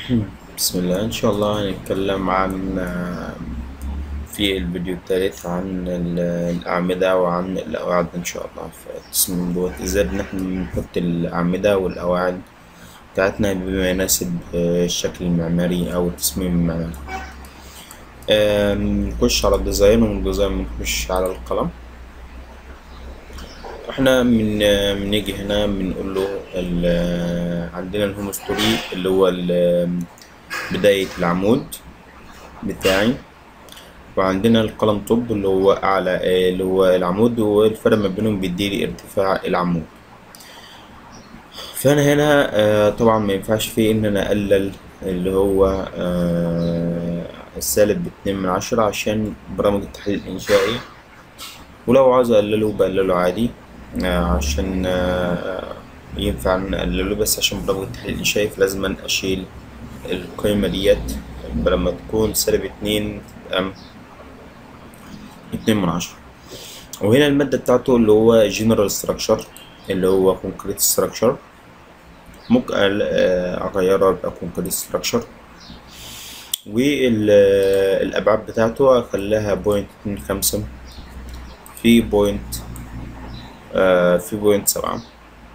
بسم الله إن شاء الله هنتكلم عن في الفيديو الثالث عن ال- الأعمدة وعن القواعد إن شاء الله في التصميم دوت إزاي إن إحنا بنحط الأعمدة والقواعد بتاعتنا بما يناسب الشكل المعماري أو التصميم المعماري آم، نخش على الديزاين ومن الديزاين بنخش على القلم احنا من بنيجي هنا بنقول له ال- عندنا الهوم ستوري اللي هو ال- بداية العمود بتاعي وعندنا القلم توب اللي هو أعلى اللي هو العمود والفرق ما بينهم بيديلي ارتفاع العمود فأنا هنا آه، طبعا ما ينفعش فيه إن أنا أقلل اللي هو آه، السالب باتنين من عشرة عشان برامج التحليل الإنشائي ولو عاوز أقلله بقلله عادي آه، عشان آه، ينفع نقلله بس عشان برامج التحليل الإنشائي فلازم أشيل القيمة ديت لما تكون سالب اتنين تبقى اتنين من عشرة وهنا المادة بتاعته اللي هو جنرال ستراكشر اللي هو كونكريت ستراكشر ممكن آه، أغيرها يبقى كونكريت ستراكشر والأبعاد بتاعته أخليها بوينت اتنين خمسة في بوينت آه في بوينت سبعة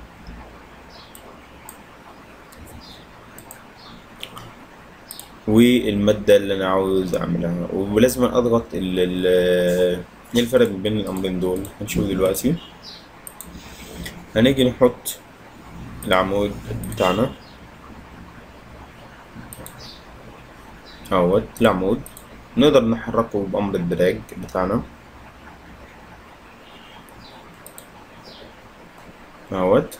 والمادة اللي أنا عاوز أعملها ولازم أضغط ال ال إيه الفرق بين الأمرين دول هنشوف دلوقتي هنيجي نحط العمود بتاعنا اهوت العمود نقدر نحركه بأمر الدراج بتاعنا اهوت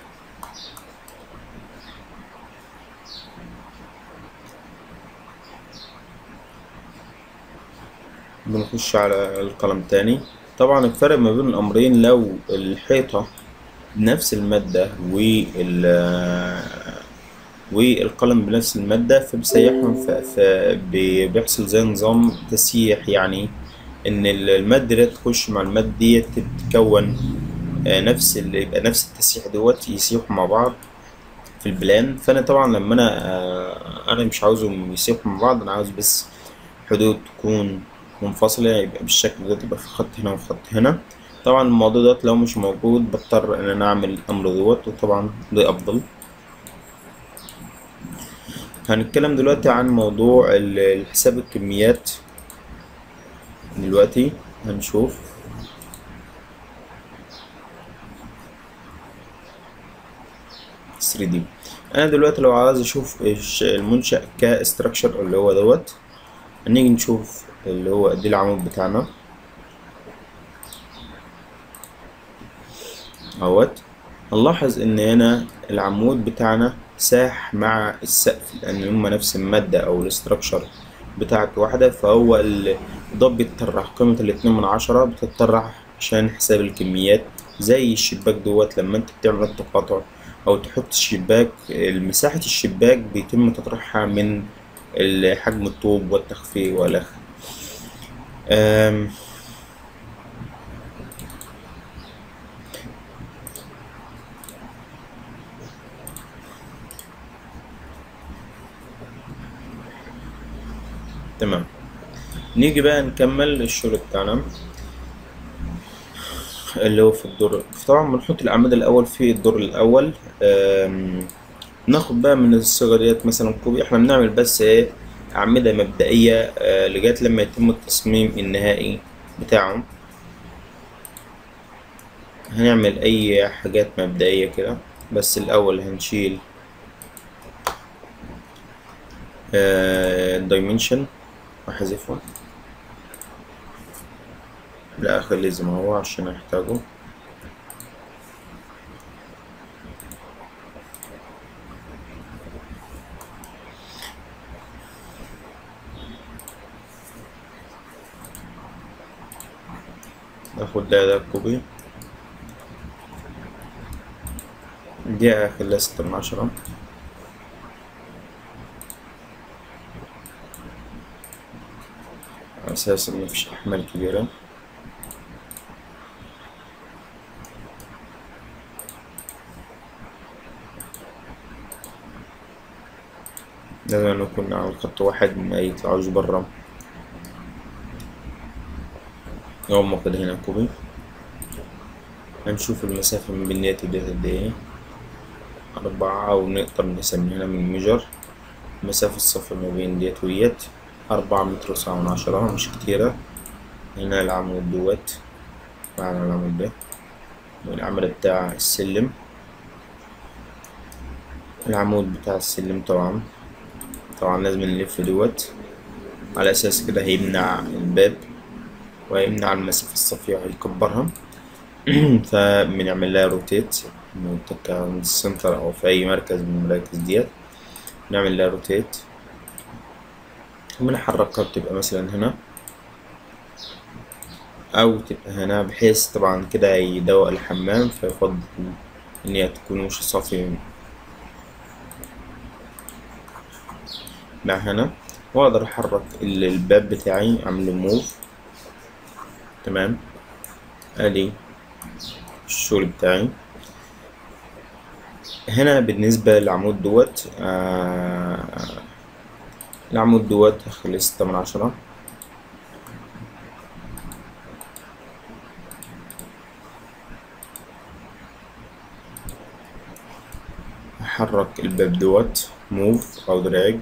بنخش على القلم تاني طبعا الفرق ما بين الأمرين لو الحيطة بنفس المادة وال والقلم بنفس المادة فبسيحهم ف- فبيحصل زي نظام تسييح يعني إن المادة دي تخش مع المادة دي تتكون آه، نفس اللي يبقى نفس التسييح دوت يسيحوا مع بعض في البلان فأنا طبعا لما أنا آه، أنا مش عاوزهم يسيحوا مع بعض أنا عاوز بس حدود تكون منفصلة يبقى بالشكل ده تبقى في خط هنا وخط هنا طبعا الموضوع دوت لو مش موجود بضطر ان انا اعمل الامر دوت وطبعا ده افضل هنتكلم دلوقتي عن موضوع ال- الحساب الكميات دلوقتي هنشوف 3D انا دلوقتي لو عايز اشوف الش- المنشأ كاستراكشر اللي هو دوت هنيجي نشوف اللي هو دي العمود بتاعنا اهوت نلاحظ ان هنا العمود بتاعنا ساح مع السقف لان هما نفس المادة او الاستراكشر بتاعته واحدة فهو ال- ده بيتطرح قيمة الاتنين من عشرة بتتطرح عشان حساب الكميات زي الشباك دوت لما انت بتعمل التقاطع او تحط الشباك مساحة الشباك بيتم تطريحها من ال- حجم الطوب والتخفيق والآخر أم، تمام نيجي بقى نكمل الشغل بتاعنا اللي هو في الدور طبعا بنحط الأعمدة الأول في الدور الأول أم، ناخد بقى من الصيغة ديت مثلا كوبي احنا بنعمل بس ايه أعمدة مبدئية آه، لغاية لما يتم التصميم النهائي بتاعه هنعمل أي حاجات مبدئية كده بس الأول هنشيل الدايمنشن وأحذفه لا أخليه زي ما هو عشان أحتاجه اخد ده ده كوبي دي اخليها ستة من عشرة على اساس ان مفيش احمال كبيرة لازم يكون على خط واحد ما يطلعوش برا أقوم واخد هنا كوبي هنشوف المسافة من بين ديت وديت قد ايه أربعة ونقدر نسمي هنا من ميجر مسافة الصفر ما بين ديت وديت أربعة متر وسبعة من عشرة مش كتيرة هنا العمود دوت معنا العمود ده والعمل بتاع السلم العمود بتاع السلم طبعا طبعا لازم نلف دوت على أساس كده هيمنع الباب وهيمنع المسافة الصافية وهيكبرها فبنعمل لها روتيت منطقة عند السنتر أو في أي مركز من المراكز ديت نعمل لها روتيت وبنحركها بتبقى مثلا هنا أو تبقى هنا بحيث طبعا كده يدوق الحمام فيفضل إن هي تكون وش صافي مع هنا وأقدر أحرك الباب بتاعي أعمله موف تمام ادي الشغل بتاعي هنا بالنسبة للعمود دوت آه العمود دوت هخليه ستة من عشرة هحرك الباب دوت موف أو دراج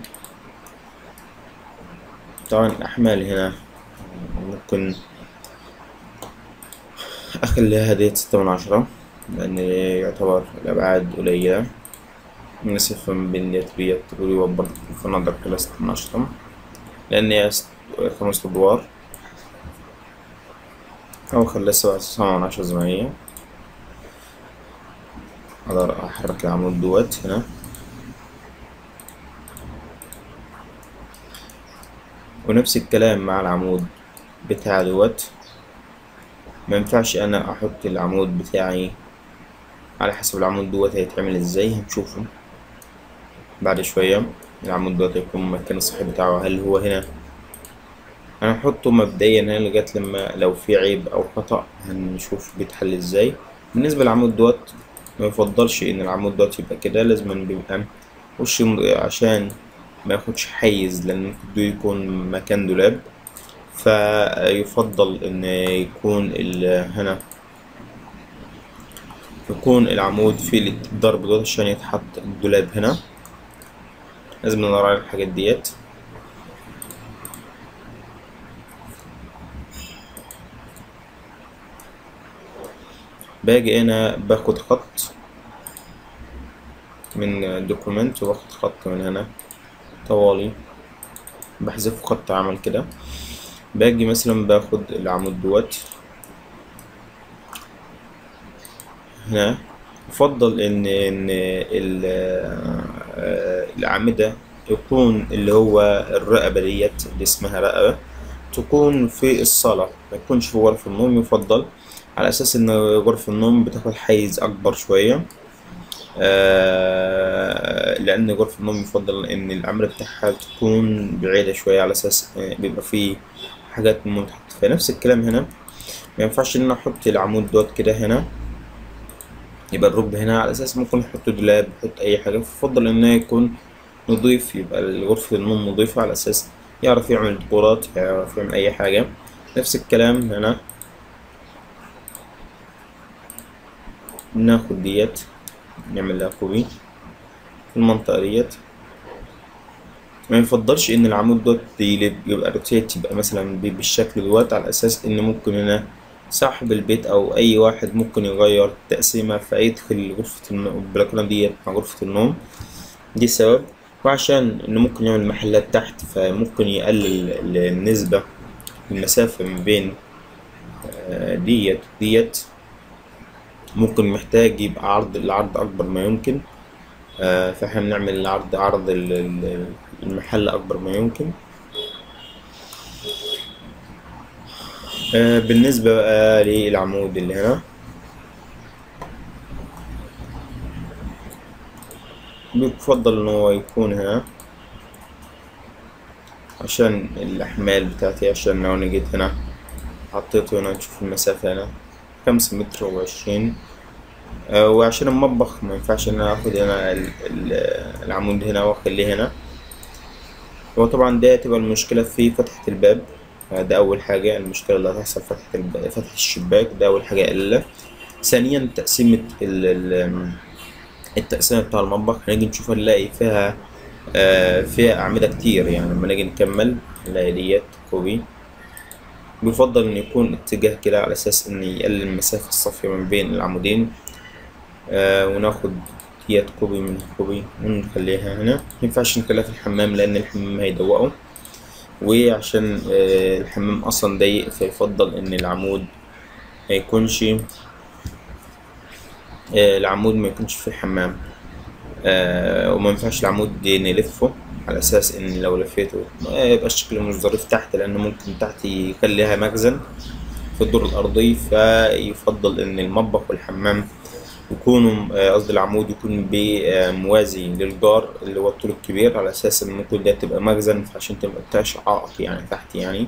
طبعا الأحمال هنا ممكن أخليها ديت ستة من عشرة لأن يعتبر الأبعاد قليلة المسافة من بين ديت وديت تقولي برضه في النظر كده ستة من عشرة لأن هي خمس أدوار أو أخليها سبعة سبعة من عشرة زي ما هي أقدر أحرك العمود دوت هنا ونفس الكلام مع العمود بتاع دوت ما ينفعش انا احط العمود بتاعي على حسب العمود دوت هيتعمل ازاي هنشوفه بعد شوية العمود دوت هيكون مكان الصحيح بتاعه هل هو هنا هنحطه مبدئيا هنا لغاية لما لو في عيب او خطأ هنشوف بيتحل ازاي بالنسبة للعمود دوت ما يفضلش ان العمود دوت يبقى كده لازم بيبقى وش عشان ما ياخدش حيز لان ممكن يكون مكان دولاب فيفضل ان يكون هنا يكون العمود في الضرب دوت عشان يتحط الدولاب هنا لازم نراعي الحاجات ديت باجي هنا باخد خط من دوكومنت واخد خط من هنا طوالي بحذف خط عمل كده باجي مثلا باخد العمود دوت هنا يفضل ان ان الاعمده يكون اللي هو الرقبه ديت اللي اسمها رقبه تكون في الصاله ما يكونش في غرفه النوم يفضل على اساس ان غرفه النوم بتاخد حيز اكبر شويه آه لان غرفه النوم يفضل ان العمره بتاعها تكون بعيده شويه على اساس بيبقى فيه حاجات متحط فنفس الكلام هنا ما ينفعش ان انا احط العمود دوت كده هنا يبقى الركب هنا على اساس ممكن احط دولاب احط اي حاجه فافضل ان يكون نضيف يبقى غرفه النوم نضيفه على اساس يعرف يعمل ديكورات يعرف يعمل اي حاجه نفس الكلام هنا ناخد ديت نعمل لها كوبي في المنطقه ديت ما يفضلش ان العمود دوت يقلب يبقى روتيت يبقى مثلا بالشكل دوت على اساس ان ممكن هنا صاحب البيت او اي واحد ممكن يغير تقسيمه فيدخل غرفة النوم البلكونة ديت مع غرفة النوم دي سبب وعشان انه ممكن يعمل محلات تحت فممكن يقلل النسبة المسافة ما بين ديت وديت ممكن محتاج يبقى عرض العرض اكبر ما يمكن فاحنا بنعمل العرض عرض المحل أكبر ما يمكن بالنسبة بقى للعمود اللي هنا بيفضل إن هو يكون هنا عشان الأحمال بتاعتي عشان لو أنا جيت هنا حطيته هنا نشوف المسافة هنا خمسة متر وعشرين آه وعشان المطبخ ما ينفعش ان انا اخد هنا العمود هنا واخليه هنا هو طبعا ده هتبقى المشكلة في فتحة الباب ده أول حاجة المشكلة اللي هتحصل فتحة الب... فتحة الشباك ده أول حاجة إلا ثانيا تقسيمة ال... ال... التقسيمة بتاع المطبخ هنيجي نشوف نلاقي فيها آه فيها أعمدة كتير يعني لما نيجي نكمل نلاقي ديت كوبي بيفضل إن يكون اتجاه كده على أساس إن يقلل المسافة الصافية ما بين العمودين آه وناخد ديت كوبي من كوبي ونخليها هنا مينفعش نخليها في الحمام لأن الحمام هيدوقه وعشان آه الحمام أصلا ضيق فيفضل إن العمود ما يكونش آه العمود ما يكونش في الحمام آه وما ينفعش العمود نلفه على اساس ان لو لفيته ما يبقاش شكله مش ظريف تحت لانه ممكن تحت يخليها مخزن في الدور الارضي فيفضل ان المطبخ والحمام يكونوا قصدي العمود يكون موازي للجار اللي هو الطول الكبير على اساس ان ممكن ده تبقى مخزن فعشان تبقى عائق يعني تحت يعني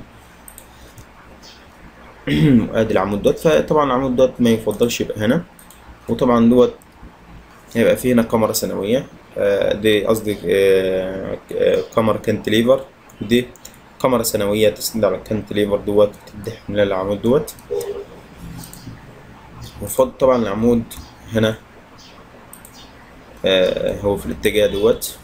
ادي العمود دوت فطبعا العمود دوت ما يفضلش يبقى هنا وطبعا دوت هيبقى فيه هنا كاميرا ثانوية دي قصدي كاميرا كانتليفر ودي كاميرا ثانوية تسند على الكانتليفر دوت وتدي من العمود دوت وفضل طبعا العمود هنا هو في الاتجاه دوت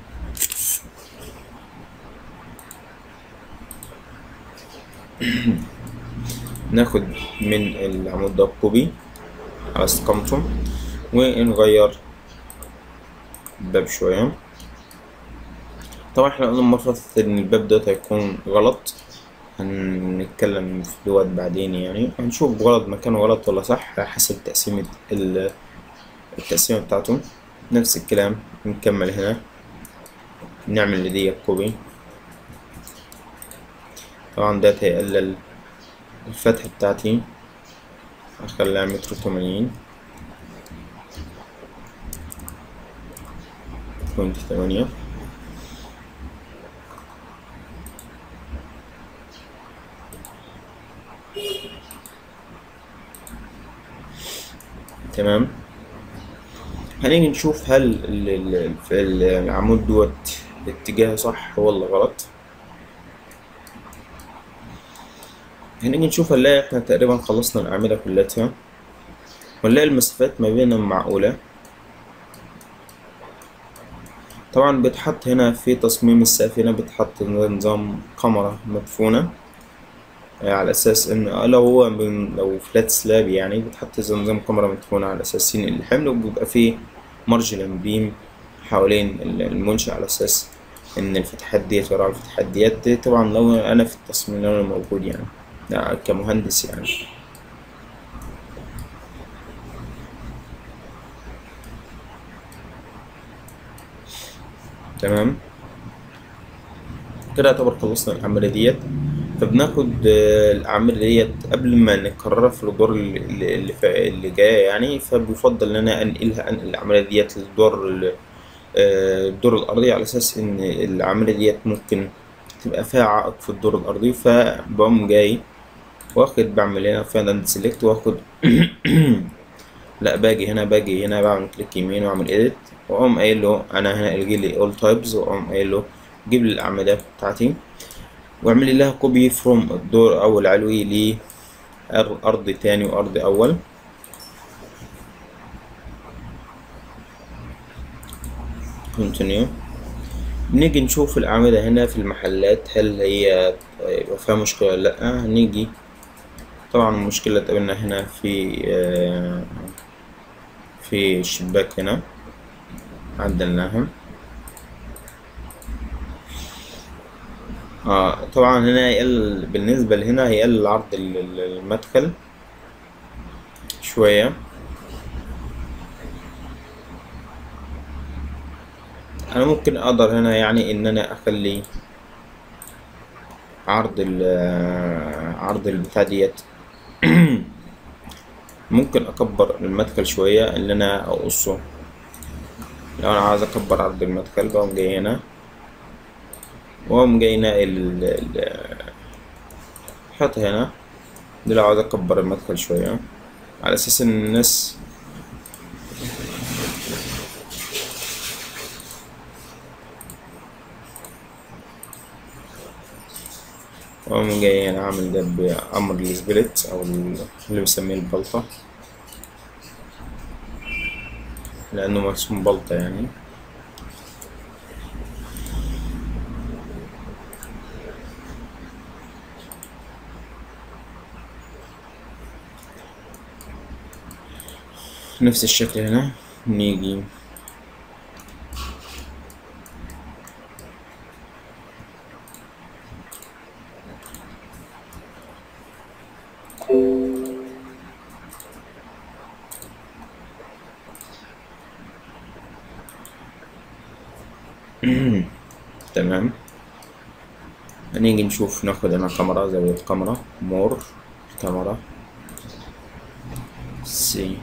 ناخد من العمود ده كوبي على استقامته ونغير الباب شوية طبعا احنا قلنا المرة ان الباب دوت هيكون غلط هنتكلم في دوت بعدين يعني هنشوف غلط مكانه غلط ولا صح حسب تقسيمة التقسيمة بتاعته نفس الكلام نكمل هنا نعمل لدي كوبي طبعا ده هيقلل الفتحة بتاعتي أخليها متر وتمانين بوينت ثمانية تمام هنيجي نشوف هل العمود دوت اتجاهه صح ولا غلط هنيجي نشوف هنلاقي احنا تقريبا خلصنا الأعمدة كلها ونلاقي المسافات ما بينهم معقولة طبعا بيتحط هنا في تصميم السفينة بيتحط نظام كاميرا مدفونة على أساس إن لو هو من لو فلات سلاب يعني بتحط نظام كاميرا مدفونة على أساس ينقل الحمل وبيبقى فيه مارجلين بيم حوالين المنشأ على أساس إن الفتحات ديت ورا الفتحات ديت دي طبعا لو أنا في التصميم لو أنا موجود يعني كمهندس يعني تمام كده يعتبر خلصنا الأعمدة ديت فبناخد الأعمدة ديت قبل ما نكررها في الأدوار اللي, اللي, اللي جاية يعني فبيفضل إن أنا أنقلها أنقل الأعمدة ديت للدور الدور الأرضي على أساس إن الأعمدة ديت ممكن تبقى فيها عائق في الدور الأرضي فبقوم جاي واخد بعمل هنا فايند سيلكت واخد لا باجي هنا باجي هنا بعمل كليك يمين واعمل edit واقوم قايل له انا هنا الغي لي all types واقوم قايل له جيب لي الاعمده بتاعتي واعمل لي لها كوبي فروم الدور الاول علوي لارض تاني وارض اول continue نيجي نشوف الأعمدة هنا في المحلات هل هي يبقى فيها مشكلة ولا لأ هنيجي طبعا المشكلة تقابلنا هنا في في الشباك هنا عدلناها آه طبعا هنا يقل بالنسبة لهنا هيقل عرض المدخل شوية انا ممكن اقدر هنا يعني ان انا اخلي عرض ال عرض البتاع ديت ممكن اكبر المدخل شوية ان انا اقصه لو انا عايز اكبر عرض المدخل بقوم جاي هنا واقوم جاي ناقل حطها هنا دي لو عايز اكبر المدخل شوية على اساس ان الناس وأقوم جاي أنا عامل ده بأمر السبلت أو ال- اللي بسميه البلطة لأنه مرسوم بلطة يعني نفس الشكل هنا نيجي تمام هنيجي نشوف ناخد هنا كاميرا زاوية كاميرا مور كاميرا سي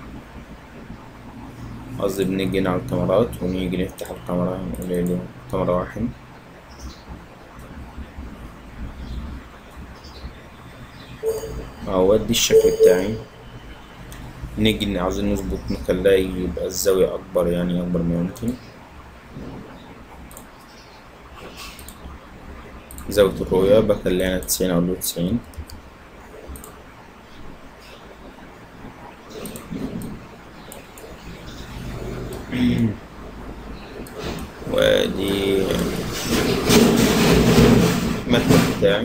قصدي بنيجي هنا على الكاميرات ونيجي نفتح الكاميرا نقول له كاميرا واحد اهو دي الشكل بتاعي نيجي عاوزين نظبط نخليه يبقى الزاوية أكبر يعني أكبر ما يمكن زاوية الرؤية بخليها تسعين أو تسعين ودي المكتب بتاعي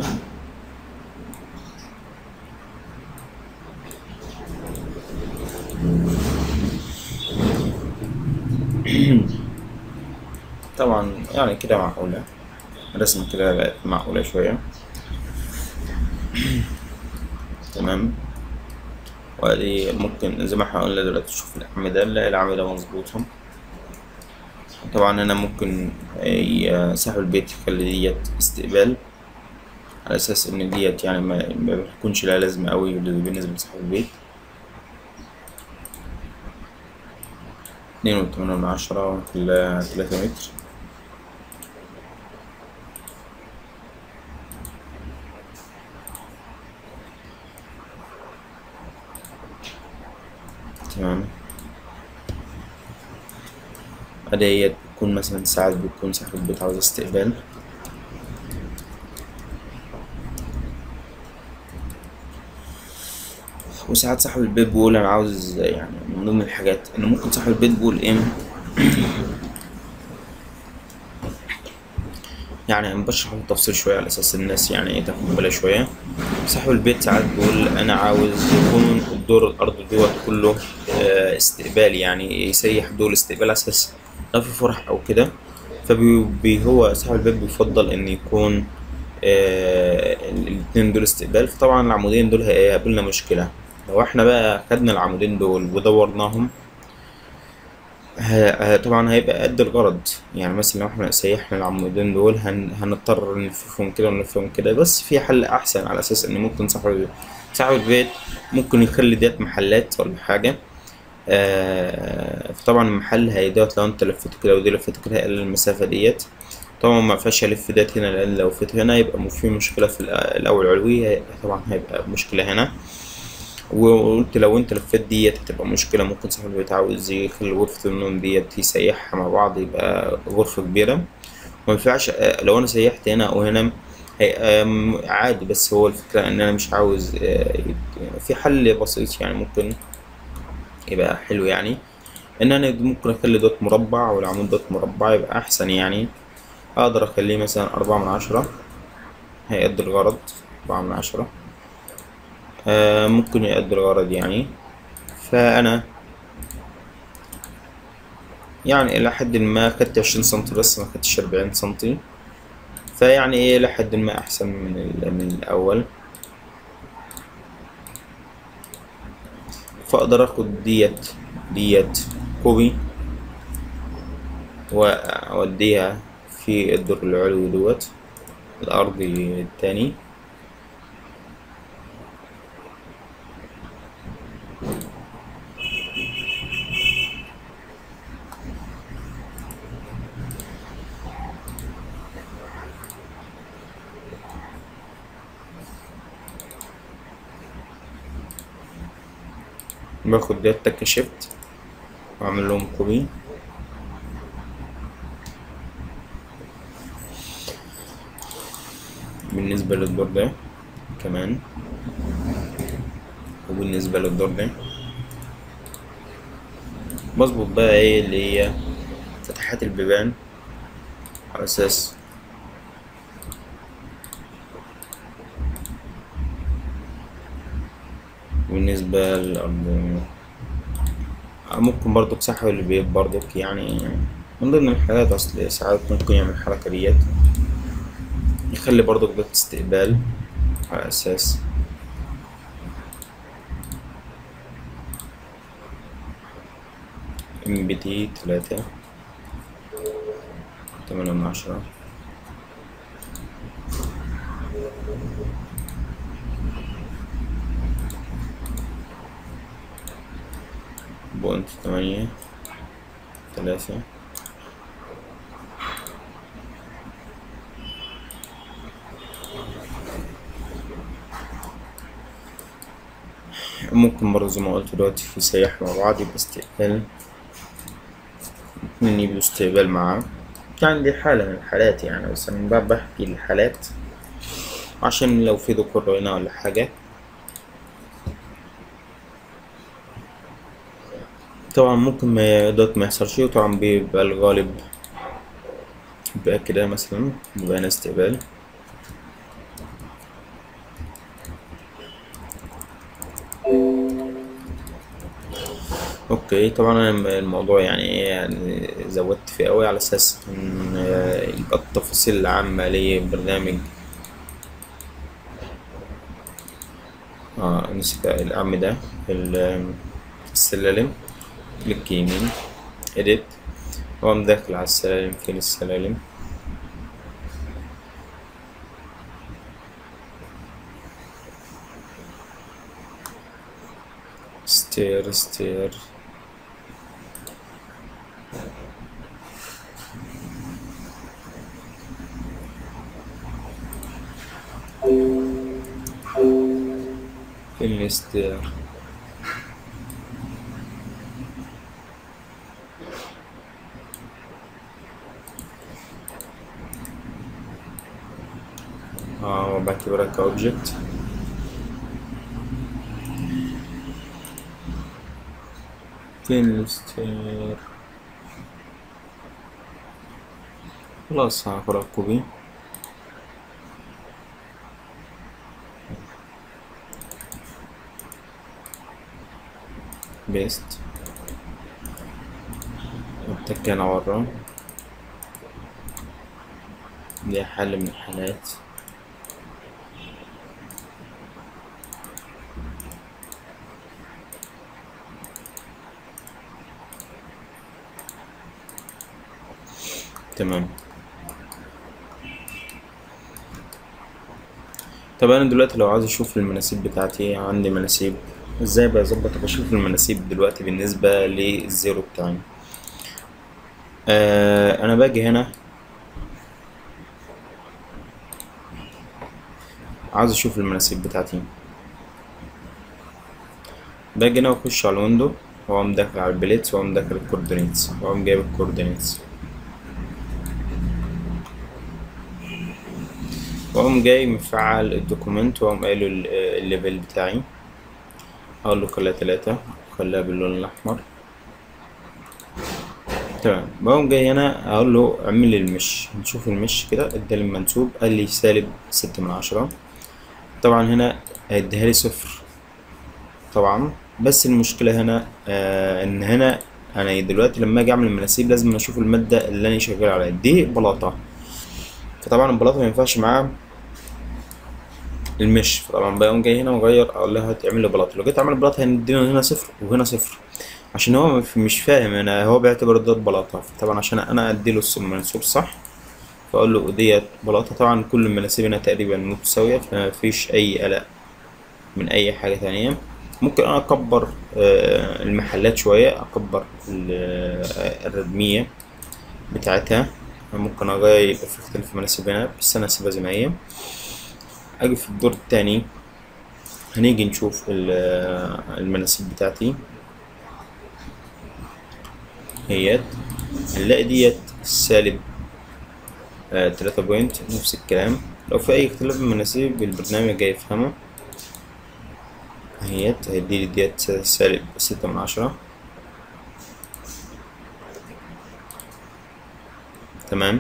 طبعا يعني كده معقولة رسم كده بقت معقولة شوية تمام وادي ممكن زي ما احنا قلنا دلوقتي تشوف الأعمدة نلاقي الأعمدة مظبوطة طبعا هنا ممكن ي- صاحب البيت يخلي ديت استقبال على أساس إن ديت يعني ما ما بتكونش لها لازمة أوي بالنسبة لصاحب البيت اتنين وتمانية من عشرة نخليها تلاتة متر تمام أديت بتكون مثلا ساعات بتكون صاحب البيت عاوز استقبال وساعات صاحب البيت بيقول أنا عاوز يعني من ضمن الحاجات إن ممكن صاحب البيت بيقول إيه يعني بشرح التفصيل شوية على أساس الناس يعني إيه تاخد بالها شوية صاحب البيت ساعات بيقول أنا عاوز يكون الدور الأرض دوت كله آه، استقبال يعني يسيح دور استقبال على أساس لو في فرح أو كده فبي هو صاحب البيت بيفضل إن يكون آه، الاتنين دول استقبال فطبعا العمودين دول هيقابلنا مشكلة لو احنا بقى خدنا العمودين دول ودورناهم ه- ه- طبعا هيبقى قد الغرض يعني مثلا لو احنا سيحنا العمودين دول هن... هنضطر نلفهم كده ونلفهم كده بس في حل احسن على اساس ان ممكن صاحب صاحب البيت ممكن يخلي ديت محلات ولا حاجة آه فطبعا المحل هيدوت لو انت لفيته كده ودي لفيته كده هيقلل المسافة ديت طبعا ما ينفعش الف ديت هنا لان لو فيت هنا يبقى في مشكلة في الأ- الاول العلوي هي- طبعا هيبقى مشكلة هنا وقلت لو انت لفيت ديت هتبقى مشكلة ممكن صاحب البيت عاوز يخلي غرفة النوم ديت يسيحها مع بعض يبقى غرفة كبيرة ما ينفعش اه، لو انا سيحت هنا او هنا هي ام، عادي بس هو الفكرة ان انا مش عاوز اه، يت- في حل بسيط يعني ممكن يبقى حلو يعني ان انا ممكن اخلي دوت مربع والعمود دوت مربع يبقى احسن يعني اقدر اخليه مثلا اربعة من عشرة هيأدي الغرض اربعة من عشرة آه ممكن يأدي الغرض يعني فأنا يعني إلى حد ما خدت عشرين سنتي بس ما خدتش أربعين سنتي فيعني إيه إلى حد ما أحسن من, ال- من الأول فأقدر أخد ديت ديت كوبي وأوديها في الدور العلوي دوت الأرضي التاني باخد ديت تك شيفت وأعمل لهم كوبي بالنسبة للدور ده كمان وبالنسبة للدور ده بظبط بقى ايه اللي هي فتحات البيبان على اساس بالنسبة للأرض ممكن برضك سحب البيت برضك يعني من ضمن الحاجات أصل ساعات ممكن يعمل الحركة ديت يخلي برضك ده استقبال على أساس ام بي تي تلاتة تمانية من عشرة بوينت تمانية ثلاثة ممكن برضه زي ما قلت دلوقتي في سياح مع بعض يبقى استقبال اتنين يبقوا استقبال معاه يعني دي حالة من الحالات يعني بس أنا بقى بحكي الحالات عشان لو في ذكور هنا ولا حاجة طبعا ممكن ما دوت ما يحصلش وطبعا بيبقى الغالب بيبقى كده مثلا بيبقى هنا استقبال اوكي طبعا انا الموضوع يعني ايه يعني زودت فيه قوي على اساس ان يبقى التفاصيل العامة لبرنامج اه نسيت الأعم ده السلالم كليك يمين edit وأقوم داخل على السلالم فين السلالم ستير ستير فين الستير اه وبعتبرها كأوبجكت فين الستير خلاص هاخدها كوبي بيست واتك هنا ورا دي حل من الحالات تمام طب انا دلوقتي لو عاوز اشوف المناسيب بتاعتي عندي مناسيب ازاي بظبط بشوف المناسيب دلوقتي بالنسبة للزيرو بتاعي آه انا باجي هنا عاوز اشوف المناسيب بتاعتي باجي هنا واخش على الويندو واقوم داخل على البليتس واقوم داخل الكوردينيتس واقوم جايب الكوردينيتس واقوم جاي مفعل الدوكيمنت واقوم قايله الليفل بتاعي اقول له خليها تلاتة خليها باللون الاحمر تمام بقوم جاي هنا اقول له اعمل لي المش نشوف المش كده ادالي المنسوب قال لي سالب ستة من عشرة طبعا هنا هيديها لي صفر طبعا بس المشكلة هنا آه ان هنا انا دلوقتي لما اجي اعمل المناسيب لازم اشوف المادة اللي انا شغال عليها دي بلاطة فطبعا البلاطة مينفعش معاه المش فطبعا بقوم جاي هنا مغير اقول لها تعمل لي بلاطة لو جيت اعمل بلاطة هندينا هنا صفر وهنا صفر عشان هو مش فاهم انا هو بيعتبر ده بلاطة فطبعا عشان انا اديله المنسوب صح فاقول له ديت بلاطة طبعا كل المناسيب هنا تقريبا متساوية فمفيش اي قلق من اي حاجة تانية ممكن انا اكبر المحلات شوية اكبر الردمية بتاعتها ممكن اغير يبقى في اختلاف مناسب هنا بس انا اسيبها زي ما هي اجي في الدور التاني هنيجي نشوف المناسيب بتاعتي هيت هنلاقي ديت سالب آه تلاتة بوينت نفس الكلام لو في أي اختلاف مناسيب البرنامج هيفهمه اهيت هيديلي ديت سالب ستة من عشرة تمام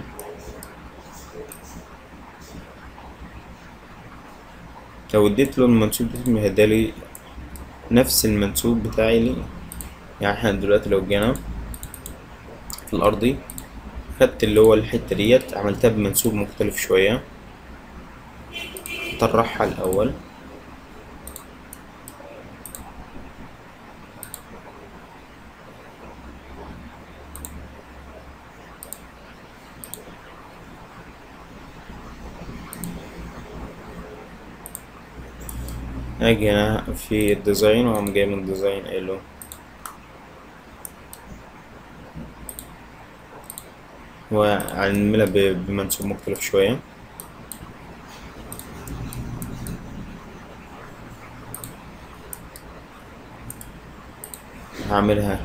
لو اديت له المنسوب بتاعي هيدالي نفس المنسوب بتاعي لي يعني احنا دلوقتي لو جينا في الأرضي خدت اللي هو الحتة ديت عملتها بمنسوب مختلف شوية طرحها الأول اجي هنا في الديزاين واقوم جاي من الديزاين قايله وأعملها ب- بمنسوب مختلف شوية هعملها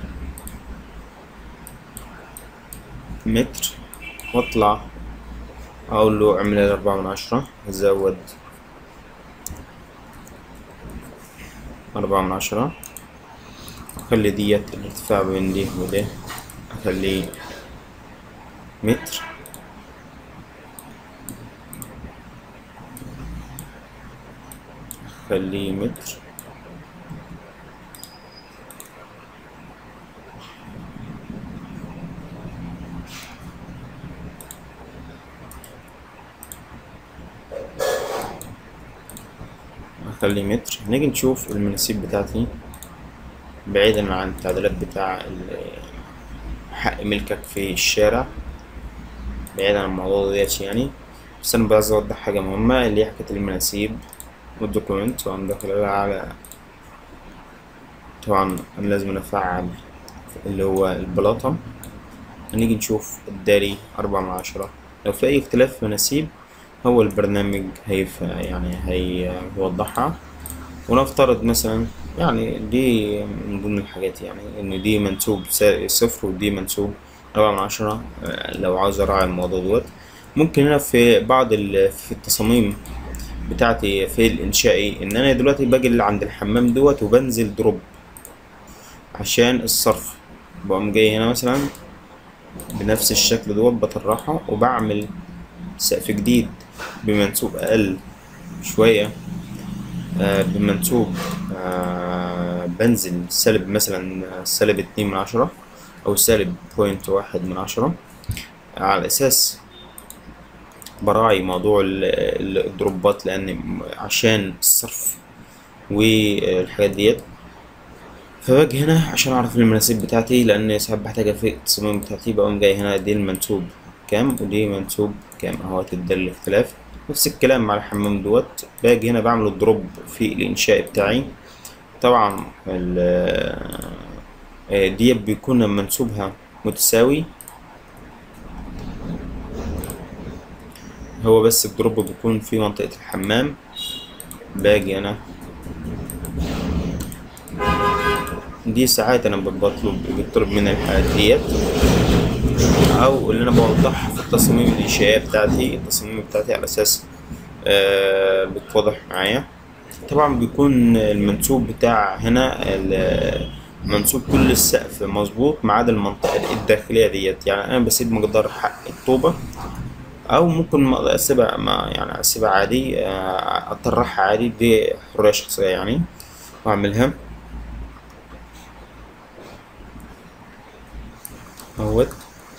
متر واطلع اقول له اعمل لي أربعة من عشرة ازود أربعة من عشرة أخلي ديت الارتفاع بين دي وده أخليه متر أخليه متر أخليه متر هنيجي نشوف المناسيب بتاعتي بعيدا عن التعديلات بتاع ال- حق ملكك في الشارع بعيدا عن الموضوع ديت يعني بس أنا عايز أوضح حاجة مهمة اللي هي حكاية المناسيب والدوكيومنت وأنا داخل على طبعا أنا لازم أفعل اللي هو البلاطة هنيجي نشوف الداري أربعة من عشرة لو في أي اختلاف مناسيب هو البرنامج هيف يعني هيوضحها ونفترض مثلا يعني دي من ضمن الحاجات يعني إن دي منسوب سا- صفر ودي منسوب أربعة من عشرة آه، لو عاوز أراعي الموضوع دوت ممكن هنا في بعض ال- في التصاميم بتاعتي في الإنشائي إن أنا دلوقتي باجي اللي عند الحمام دوت وبنزل دروب عشان الصرف بقوم جاي هنا مثلا بنفس الشكل دوت بطرحه وبعمل سقف جديد بمنسوب أقل شوية آه، بمنسوب آه، بنزل سالب مثلا سالب اتنين من عشرة أو سالب بوينت واحد من عشرة على أساس براعي موضوع ال- ال- الدروبات لأن عشان الصرف والحاجات ديت فباجي هنا عشان أعرف المناسيب بتاعتي لأن ساعات بحتاجها في التصميم بتاعتي بقوم جاي هنا دي المنسوب كام ودي منسوب كام اهوت ده الاختلاف نفس الكلام مع الحمام دوت باجي هنا بعمل الدروب في الإنشاء بتاعي طبعا ال- آه، دي بيكون منسوبها متساوي هو بس الدروب بيكون في منطقة الحمام باجي أنا دي ساعات أنا بطلب بطلب من الحالات ديت أو اللي أنا بوضحها في التصاميم الإنشائية بتاعتي التصاميم بتاعتي على أساس آه بتوضح معايا طبعا بيكون المنسوب بتاع هنا ال- منسوب كل السقف مظبوط ما عدا المنطقة الداخلية ديت يعني أنا بسيب مقدار حق الطوبة أو ممكن ما أسيبها ما يعني أسيبها عادي آه، أطرحها عادي دي حرية شخصية يعني وأعملها اهوت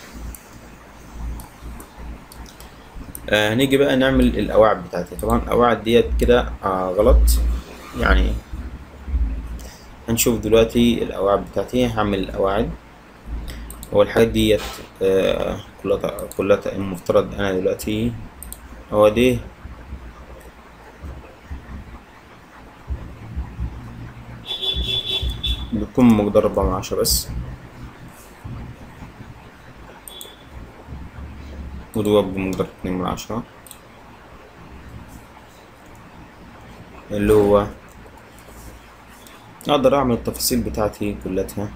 آه هنيجي بقى نعمل القواعد بتاعتي طبعا القواعد ديت كده آه غلط يعني هنشوف دلوقتي القواعد بتاعتي هعمل القواعد هو الحاجات ديت آه كلها كلها المفترض انا دلوقتي هو دي بيكون مقدار أربعة من عشرة بس ودوب بمقدار اتنين من عشرة اللي هو أقدر أعمل التفاصيل بتاعتي كلها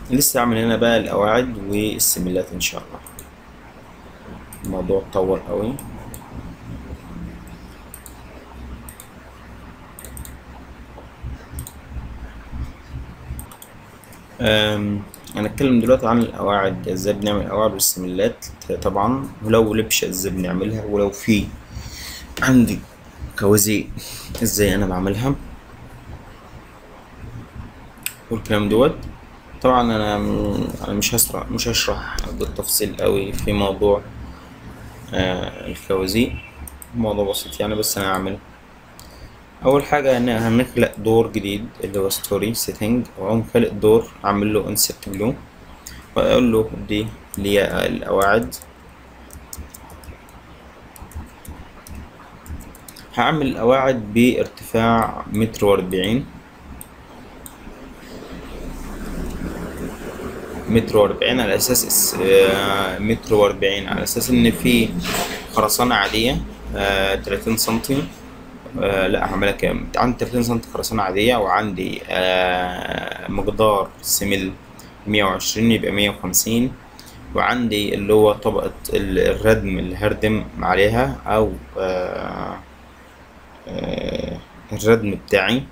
لسه هعمل هنا بقى القواعد والسميلات ان شاء الله الموضوع اتطور قوي أم، هنتكلم دلوقتي عن القواعد ازاي بنعمل القواعد والسميلات طبعا ولو لبشة ازاي بنعملها ولو في عندي كوازيق ازاي انا بعملها والكلام دوت طبعا انا انا مش هشرح مش هشرح بالتفصيل قوي في موضوع آه الكوازيق موضوع بسيط يعني بس انا هعمل اول حاجه ان هنخلق دور جديد اللي هو ستوري سيتنج واقوم خالق دور اعمل له انسert له واقول له دي اللي هي القواعد هعمل القواعد بارتفاع متر واربعين متر واربعين على اساس اس- آه، متر واربعين على اساس ان في خرسانة عادية آه، تلاتين سنتي آه، لا هعملها كام عندي تلاتين سنتي خرسانة عادية وعندي آه، مقدار سمل مية وعشرين يبقى مية وخمسين وعندي اللي هو طبقة ال- الردم اللي هردم عليها أو آه، آه، الردم بتاعي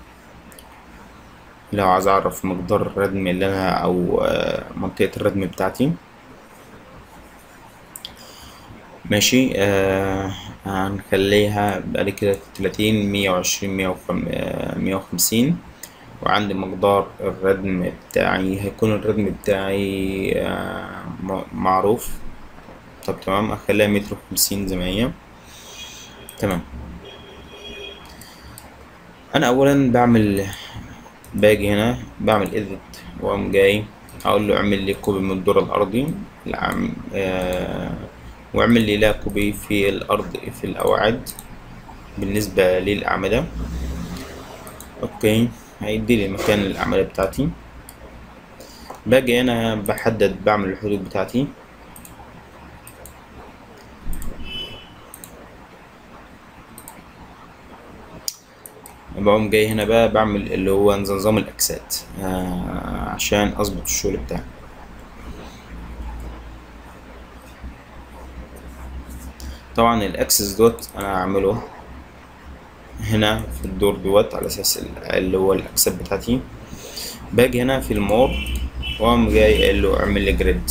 لو عايز أعرف مقدار الردم اللي أنا أو آه، منطقة الردم بتاعتي ماشي آه هنخليها بعد كده تلاتين مية وعشرين مية وخم... آه، مية وخمسين وعندي مقدار الردم بتاعي هيكون الردم بتاعي آه م- معروف طب تمام أخليها متر وخمسين زي ما هي تمام أنا أولا بعمل باجي هنا بعمل edit وأقوم جاي أقول له اعمل لي كوبي من الدور الأرضي العم آه واعمل لي لا كوبي في الأرض في الأوعاد بالنسبة للأعمدة أوكي هيدي لي مكان الأعمدة بتاعتي باجي هنا بحدد بعمل الحدود بتاعتي بقوم جاي هنا بقى بعمل اللي هو نظام الأكسات آه عشان أظبط الشغل بتاعي طبعا الأكسس دوت أنا هعمله هنا في الدور دوت على أساس ال- اللي هو الأكسات بتاعتي باجي هنا في المور وأقوم جاي قايل له اعمل لي جريد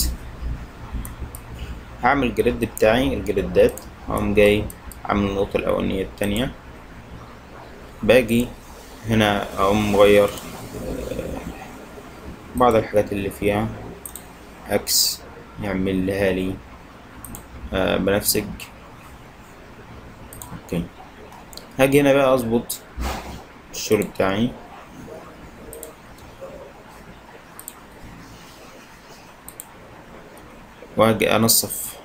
هعمل جريد بتاعي الجريدات هقوم جاي عامل النقطة الأولانية التانية باجي هنا أقوم مغير آه، بعض الحاجات اللي فيها عكس يعمل لها لي آه، بنفسج اوكي هاجي هنا بقى اظبط الشغل بتاعي واجي انصف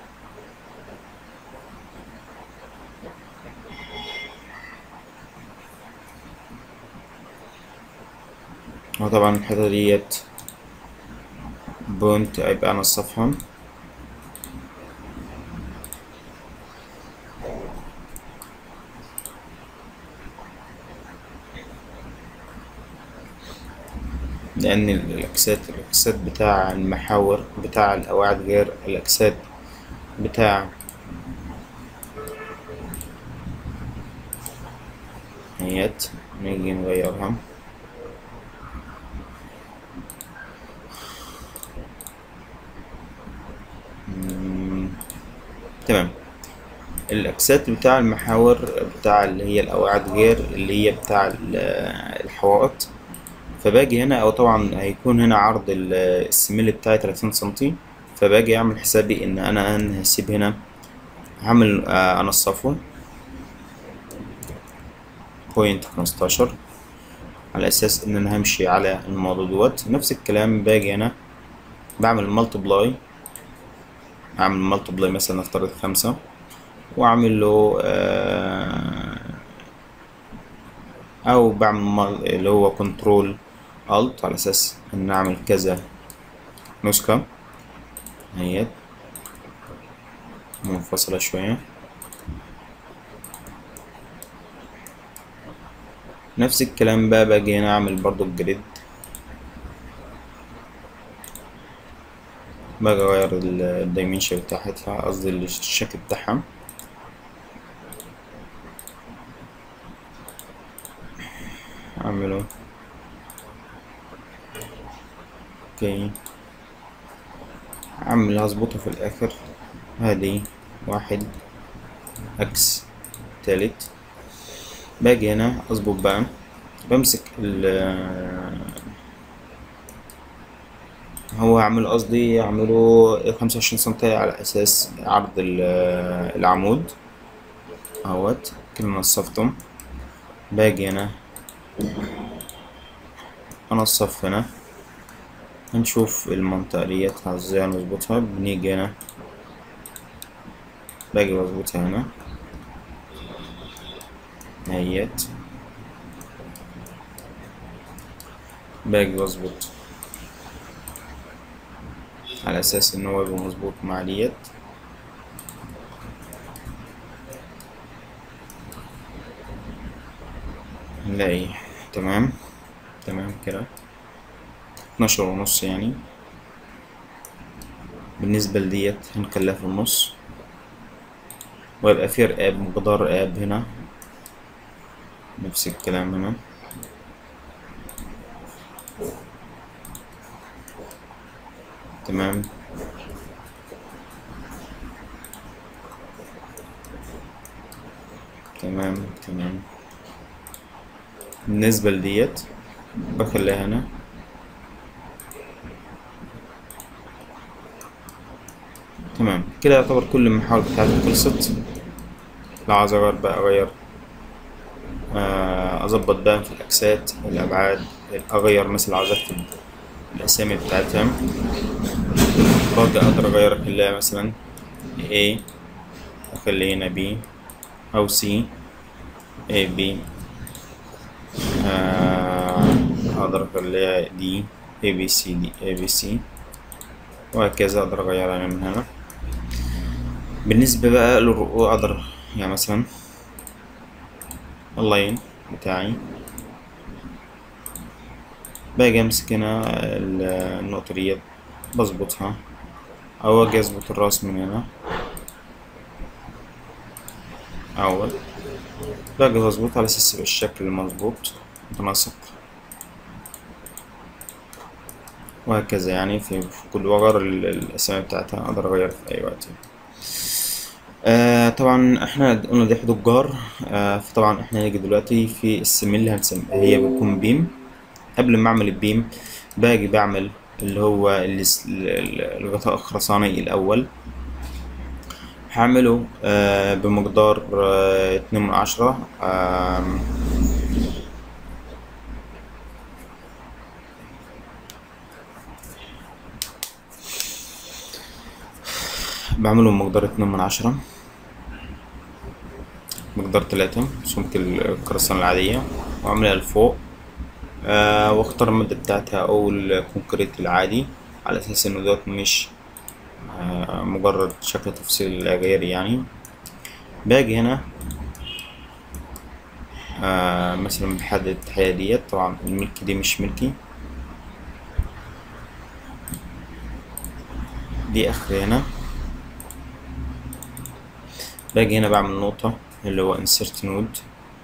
وطبعا الحتة ديت بونت هيبقى انصفها لأن الأكسات الأكسات بتاع المحاور بتاع القواعد غير الأكسات بتاع هيات نيجي نغيرها مم، تمام الأكسات بتاع المحاور بتاع اللي هي القواعد غير اللي هي بتاع ال- الحوائط فباجي هنا او طبعا هيكون هنا عرض ال- السميل بتاعي 30 سنتي فباجي اعمل حسابي ان انا أنا هسيب هنا هعمل آه، انصفه بوينت 15 على اساس ان انا همشي على الموضوع دوت نفس الكلام باجي هنا بعمل ملتبلاي اعمل ملتبلاي مثلا نفترض خمسة واعمل له آه، او بعمل مال- اللي هو كنترول الت على اساس ان اعمل كذا نسخة اهيت منفصلة شوية نفس الكلام بقى باجي هنا اعمل برضو الجريد باجي اغير الدايمنشن بتاعتها قصدي الشكل بتاعها اعمله اوكي اعمل هظبطه في الاخر هذه واحد اكس تالت باجي هنا اظبط بقى بمسك ال هو هعمل قصدي اعمله خمسة وعشرين سنتي على اساس عرض ال- العمود اهوت كده نصفتهم باجي هنا انصف هنا هنشوف المنطقة ديت ازاي نظبطها بنيجي هنا باجي بظبطها هنا اهيت باجي بظبط على اساس ان هو يبقى مظبوط مع ديت نلاقي تمام تمام كده اتناشر ونص يعني بالنسبة لديت هنخليها في النص ويبقى في رقاب مقدار رقاب هنا نفس الكلام هنا تمام تمام تمام بالنسبة لديت بخليها هنا تمام كده يعتبر كل المحاور بتاعتي خلصت لو عايز اغير بقى اغير آه، اظبط بقى في الاكسات الابعاد اغير مثلا عايز اكتب الاسامي بتاعتها برضه اقدر اغير اخليها مثلا A اخلي هنا B او C A B آه، اقدر اخليها D A B C D A B C وهكذا اقدر اغيرها من هنا بالنسبة بقى للرؤوس اقدر يعني مثلا اللاين بتاعي باجي امسك هنا ال- النقطة ديت بظبطها او اجي اظبط الراس من هنا اول باجي بظبط على اساس يبقى الشكل مظبوط متناسق وهكذا يعني في في كل وغير ال- الاسامي بتاعتها اقدر اغير في اي وقت آه طبعا احنا قلنا دي حدود جار آه فطبعا احنا هنيجي دلوقتي في السم اللي هنسمي هي بتكون بيم قبل ما اعمل البيم باجي بعمل اللي هو الس- ال- ال- الغطاء الخرساني الاول هعمله آه بمقدار آه اتنين من عشرة آم، بعمله بمقدار اتنين من عشرة مقدار تلاتة سمك الخرسانة العادية وأعملها لفوق آه واختار المادة بتاعتها أو الكونكريت العادي على أساس إنه دوت مش آه مجرد شكل تفصيل غير يعني باجي هنا آه مثلا بحدد التحية ديت طبعا الملك دي مش ملكي دي آخر هنا باجي هنا بعمل نقطة اللي هو insert node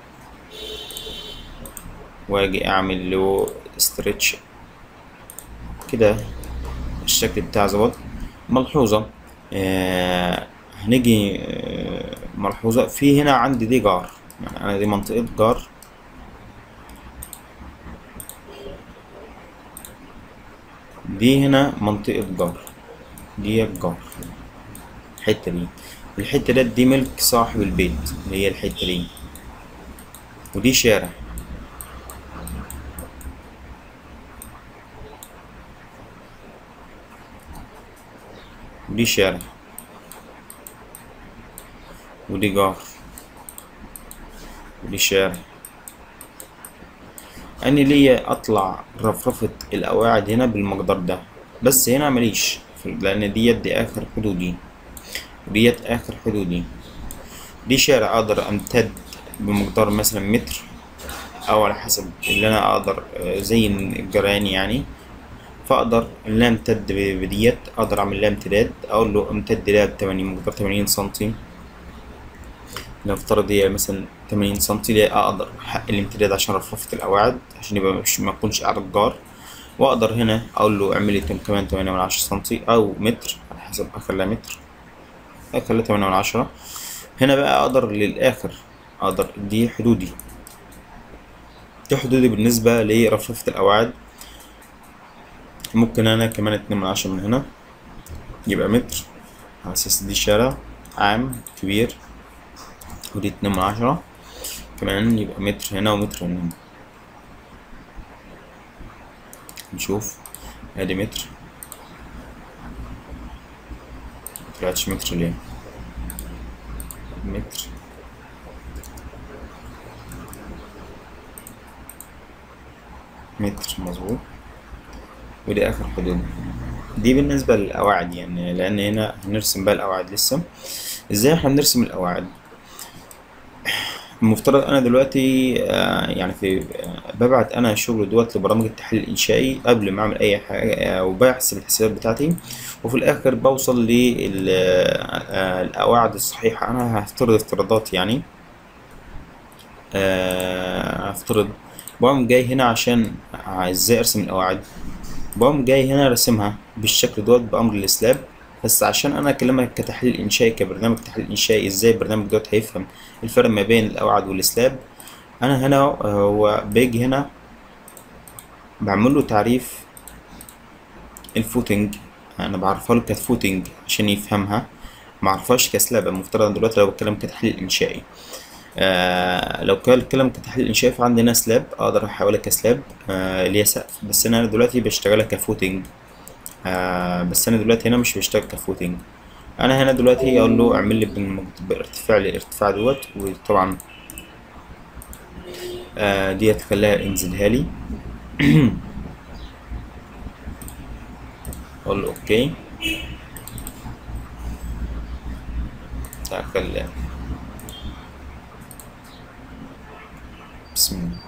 واجي اعمل له stretch كده الشكل بتاع ظبط ملحوظة آه هنيجي آه ملحوظة في هنا عندي دي جار يعني انا دي منطقة جار دي هنا منطقة جار دي جار الحتة دي الحتة دي دي ملك صاحب البيت اللي هي الحتة دي ودي شارع ودي شارع ودي جار ودي شارع أنا ليا أطلع رفرفة القواعد هنا بالمقدار ده بس هنا ماليش في- لأن ديت دي آخر حدودي وديت آخر حدودي دي شارع أقدر أمتد بمقدار مثلا متر أو على حسب اللي أنا أقدر آه، زي الجيران يعني فاقدر ان انا امتد ب- بديت اقدر اعمل لها امتداد اقول له امتد لها بتمانين مقدار تمانين سنتي نفترض هي مثلا تمانين سنتي ليه اقدر احقق الامتداد عشان رفرفة القواعد عشان يبقى مش ما يكونش قاعد جار واقدر هنا اقول له اعمل لي تم- كمان تمانية من عشرة سنتي او متر على حسب اخليها متر اخليها تمانية من عشرة هنا بقى اقدر للاخر اقدر دي حدودي دي حدودي بالنسبة لرفرفة القواعد ممكن انا كمان اتنين من عشرة من هنا يبقى متر على اساس دي شارع عام كبير ودي اتنين من عشرة كمان يبقى متر هنا ومتر هنا نشوف ادي متر مطلعتش متر ليه متر متر مظبوط ودي اخر حدود دي بالنسبة للقواعد يعني لان هنا هنرسم بقى القواعد لسه ازاي احنا بنرسم القواعد المفترض انا دلوقتي آه، يعني في آه، ببعت انا شغل دوت لبرامج التحليل الانشائي قبل ما اعمل اي حاجه وبحسب الحسابات بتاعتي وفي الاخر بوصل للقواعد الصحيحه انا هفترض افتراضات يعني آه، هفترض بقوم جاي هنا عشان ازاي ارسم القواعد بقوم جاي هنا راسمها بالشكل دوت بامر السلاب بس عشان انا اكلمك كتحليل انشائي كبرنامج تحليل انشائي ازاي البرنامج دوت هيفهم الفرق ما بين القواعد والسلاب انا هنا هو باجي هنا بعمل له تعريف الفوتنج انا بعرفها له كفوتنج عشان يفهمها ما اعرفهاش كسلاب المفترض دلوقتي لو بتكلم كتحليل انشائي آه لو كان الكلام كتحليل انشائي فعندنا سلاب اقدر احولها كسلاب آه اللي هي سقف بس انا دلوقتي بشتغلها كفوتنج آه بس انا دلوقتي هنا مش بشتغل كفوتنج انا هنا دلوقتي اقول له اعمل لي بالمج- بارتفاع الارتفاع دوت وطبعا آه ديت خليها انزلها لي اقول له اوكي تعال خليها بسم الله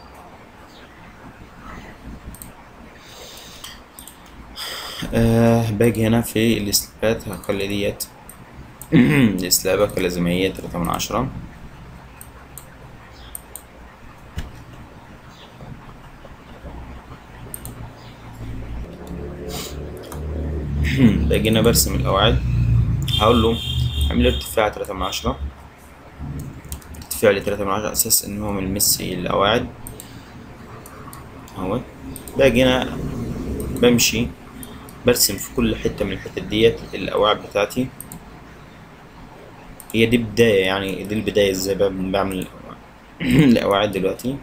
آه باجي هنا في السلابات هخلي ديت السلابة خليها زي ما هي تلاتة من عشرة باجي هنا برسم القواعد هقول له اعمل لي ارتفاع تلاتة من عشرة ارتفاع لي تلاتة من عشرة اساس ان هو ملمس القواعد اهوت باجي هنا بمشي برسم في كل حتة من الحتت ديت القواعد بتاعتي هي دي بداية يعني دي البداية ازاي بعمل بعمل القواعد القواعد دلوقتي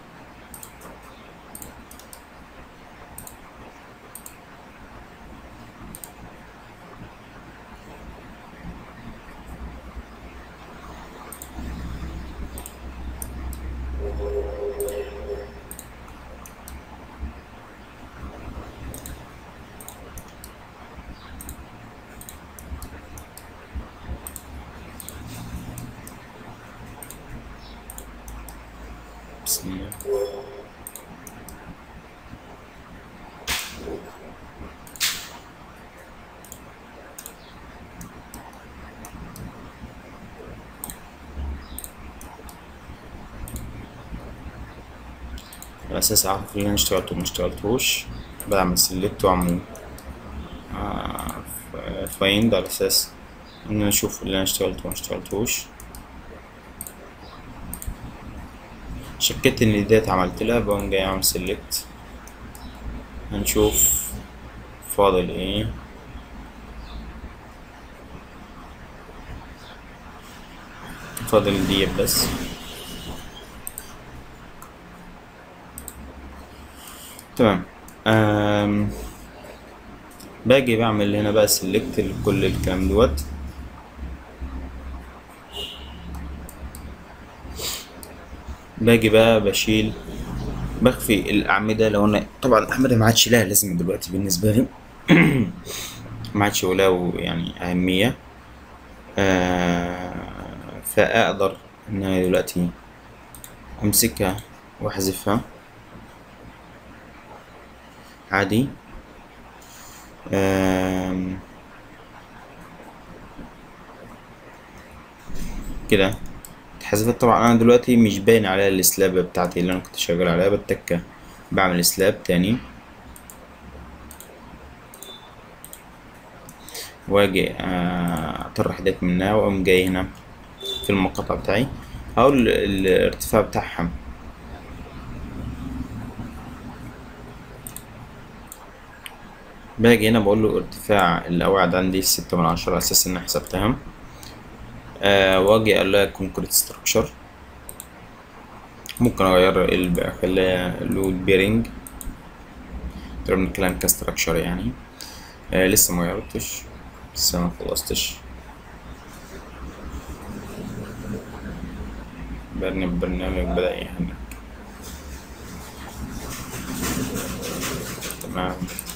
بسم الله على أساس أعرف اللي أنا اشتغلته وما اشتغلتوش بعمل سيلكت وأعمل فايند على أساس إن أنا أشوف اللي أنا اشتغلته وما اشتغلتوش شكيت إن ديت عملت لها بقوم جاي أعمل سيلكت هنشوف فاضل إيه فاضل ديت بس تمام أم باجي بعمل هنا بقى سيلكت لكل الكلام دوت باجي بقى بشيل بخفي الأعمدة لو أنا طبعا الأعمدة ما عادش لها لازمة دلوقتي بالنسبة لي ما عادش له يعني أهمية آه فأقدر إن أنا دلوقتي أمسكها وأحذفها عادي آم، كده اتحذفت طبعا انا دلوقتي مش باين عليها السلاب بتاعتي اللي انا كنت شغال عليها بتكة بعمل سلاب تاني واجي آه، اطرح ديت منها واقوم جاي هنا في المقاطع بتاعي اقول الارتفاع بتاعها باجي هنا بقول له ارتفاع القواعد عندي ستة من عشرة على اساس ان أنا حسبتها آه واجي اقول لها كونكريت ستراكشر ممكن اغير ال- اخليها لود بيرنج طبعا بنتكلم كستراكشر يعني آه لسه ما غيرتش لسه ما خلصتش برنامج البرنامج بدأ يهنج تمام